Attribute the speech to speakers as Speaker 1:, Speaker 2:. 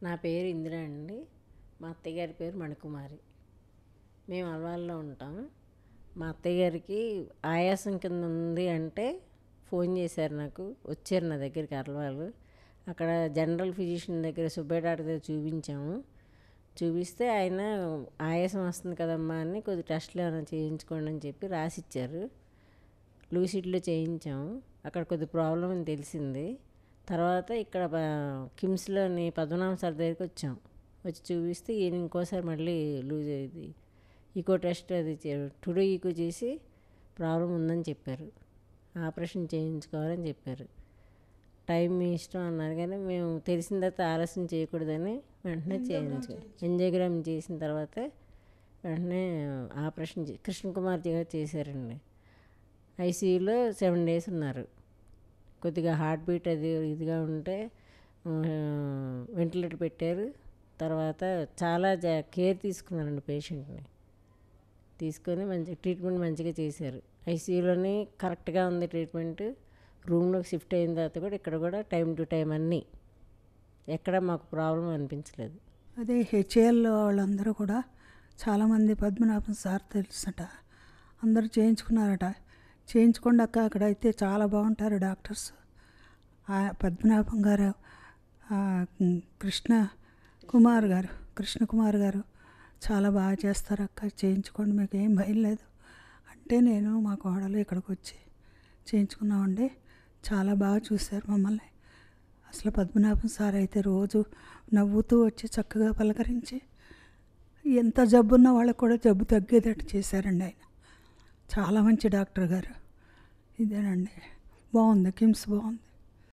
Speaker 1: నా పేరు ఇందిరా అండి మా అత్తయ్య గారి పేరు మణికుమారి మేము అల్వాల్లో ఉంటాం మా అత్తయ్య గారికి ఆయాసం కింద ఉంది అంటే ఫోన్ చేశారు నాకు వచ్చారు నా దగ్గరికి అల్వాలు అక్కడ జనరల్ ఫిజిషియన్ దగ్గర సుబ్బయ్య డాక్టర్ దగ్గర చూపించాము చూపిస్తే ఆయన ఆయాసం వస్తుంది కదమ్మా అని కొద్ది టెస్ట్లు ఏమైనా చేయించుకోండి అని చెప్పి రాసిచ్చారు లూసిడ్లో చేయించాము అక్కడ కొద్ది ప్రాబ్లం అని తెలిసింది తర్వాత ఇక్కడ బ- కిమ్స్లోని పద్మనాభ సార్ దగ్గరికి వచ్చాం వచ్చి చూపిస్తే ఈయన ఇంకోసారి మళ్ళీ లూజ్ ఇది ఈకో టెస్ట్ అది టుడే ఈకో చేసి ప్రాబ్లం ఉందని చెప్పారు ఆపరేషన్ చేయించుకోవాలని చెప్పారు టైం మీ ఇష్టం అన్నారు కానీ మేము తెలిసిన తర్వాత ఆలస్యం చేయకూడదని వెంటనే చేయించు ఎంజోగ్రామ్ చేసిన తర్వాత వెంటనే ఆపరేషన్ చే- కృష్ణకుమార్ గారు చేశారండి ఐసీయూలో సెవెన్ డేస్ ఉన్నారు కొద్దిగా హార్ట్ బీట్ అది ఇదిగా ఉంటే వెంటిలేటర్ పెట్టారు తర్వాత చాలా జా కేర్ తీసుకున్నారండి పేషెంట్ని తీసుకొని మంచి ట్రీట్మెంట్ మంచిగా చేశారు ఐసీయూలోని కరెక్ట్గా ఉంది ట్రీట్మెంట్ రూమ్లోకి షిఫ్ట్ అయిన తర్వాత కూడా ఇక్కడ కూడా టైం టు టైం అన్నీ ఎక్కడ మాకు ప్రాబ్లం అనిపించలేదు
Speaker 2: అదే హెచ్ఏఎల్ వాళ్ళందరూ కూడా చాలామంది పద్మనాభం సార్ తెలుసట అందరూ చేయించుకున్నారట చేయించుకోండి అక్క అక్కడ అయితే చాలా బాగుంటారు డాక్టర్స్ ఆ పద్మనాభం గారు ఆ, ఉమ్, కృష్ణ కుమార్ గారు కృష్ణ కుమార్ గారు చాలా బాగా చేస్తారు అక్క చేయించుకోండి మీకు ఏం భయం లేదు అంటే నేను మా కోడలు ఇక్కడికి వచ్చి చేయించుకున్నామండి చాలా బాగా చూశారు మమ్మల్ని అసలు పద్మనాభం సార్ అయితే రోజు నవ్వుతూ వచ్చి చక్కగా పలకరించి ఎంత జబ్బున్న వాళ్ళకు కూడా జబ్బు తగ్గేటట్టు చేశారండి ఆయన చాలా మంచి డాక్టర్ గారు ఇదేనండి బాగుంది కిమ్స్ బాగుంది